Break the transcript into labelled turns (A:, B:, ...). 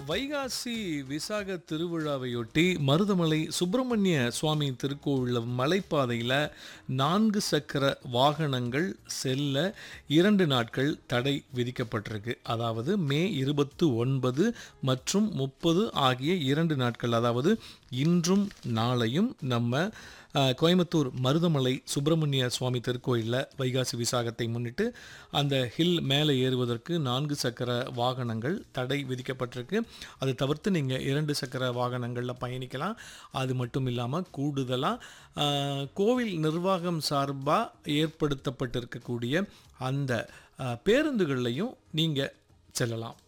A: வைகாசி விசாக திருவிழாவையொட்டி மருதமலை சுப்பிரமணிய சுவாமி திருக்கோவில் மலைப்பாதையில் நான்கு சக்கர வாகனங்கள் செல்ல இரண்டு நாட்கள் தடை விதிக்கப்பட்டிருக்கு அதாவது மே இருபத்து ஒன்பது மற்றும் முப்பது ஆகிய இரண்டு நாட்கள் அதாவது இன்றும் நாளையும் நம்ம அஹ், கோயம்புத்தூர் மருதமலை சுப்பிரமணிய சுவாமி திருக்கோயிலில் வைகாசி விசாகத்தை முன்னிட்டு அந்த ஹில் மேலே ஏறுவதற்கு நான்கு சக்கர வாகனங்கள் தடை விதிக்கப்பட்டிருக்கு அது தவிர்த்து நீங்கள் இரண்டு சக்கர வாகனங்களில் பயணிக்கலாம் அது மட்டும் இல்லாமல் கூடுதலாக கோவில் நிர்வாகம் சார்பாக ஏற்படுத்தப்பட்டிருக்கக்கூடிய அந்த அஹ், பேருந்துகள்லையும் நீங்கள் செல்லலாம்